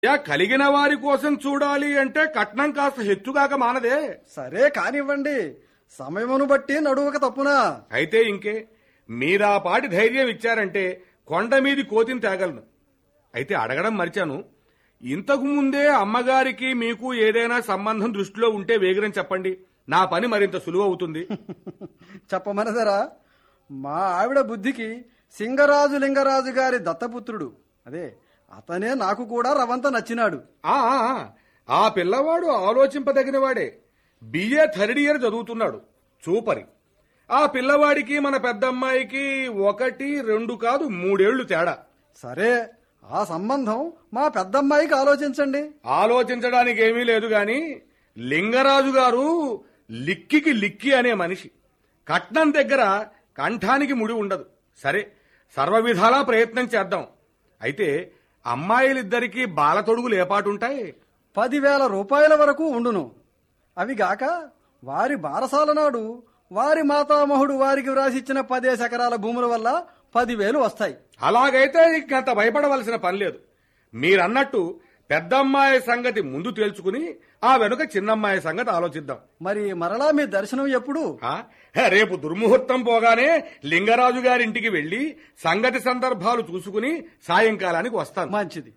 Yeah కలిగిన వారి కోసం చూడాలి అంటే కట్నం కాస్త హెచ్చుగాక మానదే సరే కానివ్వండి సమయమును బట్టి నడువక తప్పునా అయితే ఇంకే మీరా పాటి ధైర్యం ఇచ్చారంటే కొండ మీది కోతిని తేగలను అయితే అడగడం మరిచాను ఇంతకు ముందే అమ్మగారికి మీకు ఏదైనా సంబంధం దృష్టిలో ఉంటే వేగిరం చెప్పండి నా పని మరింత సులువు అవుతుంది చెప్పమనదరా మా ఆవిడ బుద్ధికి సింగరాజు లింగరాజు గారి దత్తపుత్రుడు అదే అతనే నాకు కూడా రవంత నచ్చినాడు ఆ ఆ, ఆ, ఆ పిల్లవాడు ఆలోచింపదగినవాడే బిఏ థర్డ్ ఇయర్ చదువుతున్నాడు చూపరి ఆ పిల్లవాడికి మన పెద్దమ్మాయికి ఒకటి రెండు కాదు మూడేళ్లు తేడా సరే ఆ సంబంధం మా పెద్దమ్మాయికి ఆలోచించండి ఆలోచించడానికి ఏమీ లేదు గాని లింగరాజు గారు లిక్కికి లిక్కి అనే మనిషి కట్నం దగ్గర కంఠానికి ముడి ఉండదు సరే సర్వ విధాలా ప్రయత్నం చేద్దాం అయితే అమ్మాయిలిద్దరికీ బాలతొడుగులు ఏపాటుంటాయి పదివేల రూపాయల వరకు ఉండును అవి గాక వారి బారసాల నాడు వారి మాతామహుడు వారికి వ్రాసిచ్చిన పదేసి ఎకరాల భూముల వల్ల పదివేలు వస్తాయి అలాగైతే ఇంకంత భయపడవలసిన పని లేదు మీరన్నట్టు పెద్దమ్మాయి సంగతి ముందు తేల్చుకుని ఆ వెనుక చిన్నమ్మాయి సంగతి ఆలోచిద్దాం మరి మరలా మీ దర్శనం ఎప్పుడు ఆ? రేపు దుర్ముహూర్తం పోగానే లింగరాజు గారింటికి వెళ్లి సంగతి సందర్భాలు చూసుకుని సాయంకాలానికి వస్తాను మంచిది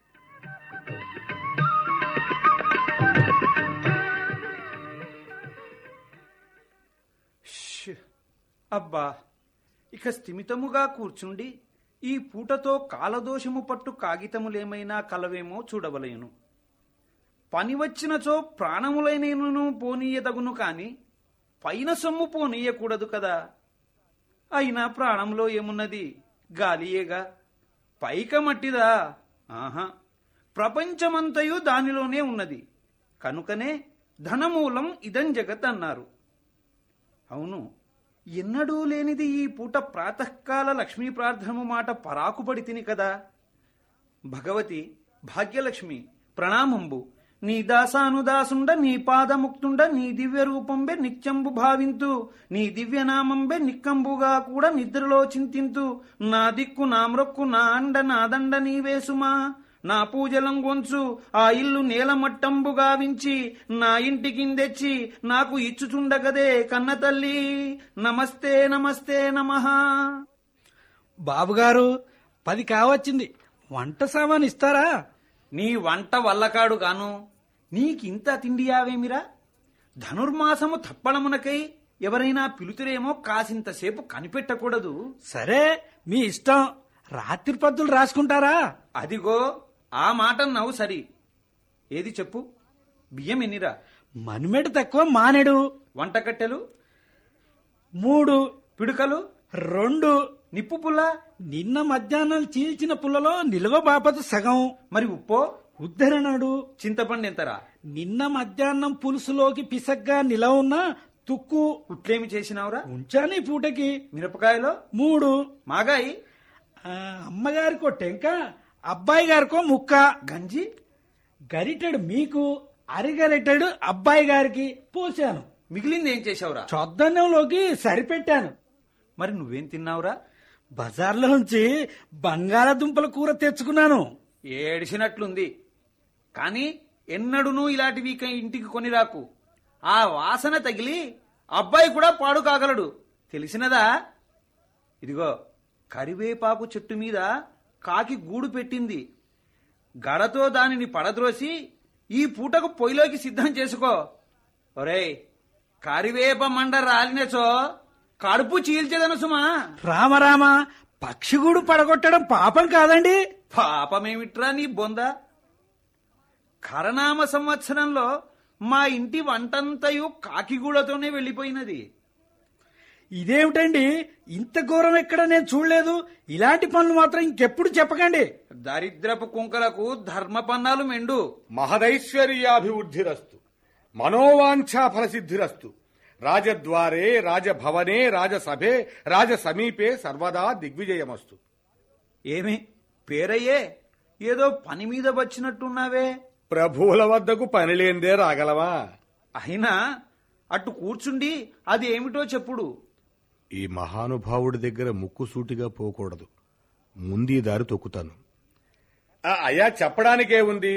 ష్! అబ్బా ఇక స్థిమితముగా కూర్చుండి ఈ పూటతో కాలదోషము పట్టు కాగితములేమైనా కలవేమో చూడవలయను పని వచ్చినచో ప్రాణములైనను పోనీయదగును కాని పైన సొమ్ము పోనీయకూడదు కదా అయినా ప్రాణంలో ఏమున్నది గాలియేగా పైక మట్టిదా ఆహా ప్రపంచమంతయు దానిలోనే ఉన్నది కనుకనే ధనమూలం ఇదం జగత్ అన్నారు అవును ఎన్నడూ లేనిది ఈ పూట ప్రాతకాల లక్ష్మీ ప్రార్థనము మాట పరాకుపడి తిని కదా భగవతి భాగ్యలక్ష్మి ప్రణామంబు నీ దాసానుదాసుండ నీ పాదముక్తుండ నీ దివ్య రూపంబె నిత్యంబు భావింతు నీ దివ్యనామంబె నిక్కంబుగా కూడా నిద్రలో చింతింతు నా దిక్కు నా మ్రొక్కు నా అండ నా దండ నీవేసుమా నా పూజలం గొంచు ఆ ఇల్లు నేలమట్టంబు గావించి నా ఇంటికిందెచ్చి నాకు ఇచ్చుచుండగదే కన్న తల్లి నమస్తే నమస్తే నమః బాబుగారు పది కావచ్చింది వంట సామాన్ ఇస్తారా నీ వంట వల్లకాడు గాను నీకింత తిండి యావేమిరా ధనుర్మాసము తప్పడమునకై ఎవరైనా పిలుతురేమో కాసింతసేపు కనిపెట్టకూడదు సరే మీ ఇష్టం రాత్రి పద్దులు రాసుకుంటారా అదిగో ఆ మాట నవ్వు సరి ఏది చెప్పు బియ్యం ఎన్నిరా మనుమెట తక్కువ మానెడు వంటకట్టెలు మూడు పిడుకలు రెండు నిప్పు పుల్ల నిన్న మధ్యాహ్నం చీల్చిన పుల్లలో నిల్వ బాపత సగం మరి ఉప్పో ఉద్ధరణడు చింతపండు ఎంతరా నిన్న మధ్యాహ్నం పులుసులోకి పిసగ్గా నిలవ ఉన్న తుక్కు ఉట్లేమి చేసినావురా ఉంచాను ఈ పూటకి మిరపకాయలో మూడు మాగాయి ఆ, అమ్మగారికో టెంక అబ్బాయి గారికో ముక్క గంజి గరిటెడు మీకు అరిగరిటెడు అబ్బాయి గారికి పోసాను మిగిలింది ఏం చేశావురా చొద్దన్నంలోకి సరిపెట్టాను మరి నువ్వేం తిన్నావురా బజార్లో నుంచి బంగాళాదుంపల కూర తెచ్చుకున్నాను ఏడిసినట్లుంది కాని ఎన్నడూనూ ఇలాంటివి ఇక ఇంటికి కొని రాకు ఆ వాసన తగిలి అబ్బాయి కూడా పాడు కాగలడు తెలిసినదా ఇదిగో కరివేపాకు చెట్టు మీద కాకి గూడు పెట్టింది గడతో దానిని పడద్రోసి ఈ పూటకు పొయ్యిలోకి సిద్ధం చేసుకో ఒరేయ్ కరివేప మండ రాలినచో కడుపు చీల్చేదను సుమా రామరామ పక్షిగూడు పడగొట్టడం పాపం కాదండి పాపమేమిట్రా నీ బొంద కరనామ సంవత్సరంలో మా ఇంటి వంటంతయు కాకిగూడతోనే వెళ్ళిపోయినది ఇదేమిటండి ఇంత ఘోరం ఎక్కడ నేను చూడలేదు ఇలాంటి పనులు మాత్రం ఇంకెప్పుడు చెప్పకండి దరిద్రపు కుంకలకు ధర్మపన్నాలు మెండు మహదైశ్వర్యాభివృద్ధిరస్తు మనోవాంఛా ఫలసిద్ధిరస్తు రాజద్వారే రాజభవనే రాజసభే రాజసమీపే సర్వదా దిగ్విజయమస్తు ఏమి పేరయ్యే ఏదో పని మీద వచ్చినట్టున్నావే ప్రభువుల వద్దకు పనిలేందే రాగలవా అయినా అటు కూర్చుండి అది ఏమిటో చెప్పుడు ఈ మహానుభావుడి దగ్గర ముక్కుసూటిగా పోకూడదు ముందీ దారి తొక్కుతాను అయ్యా చెప్పడానికే ఉంది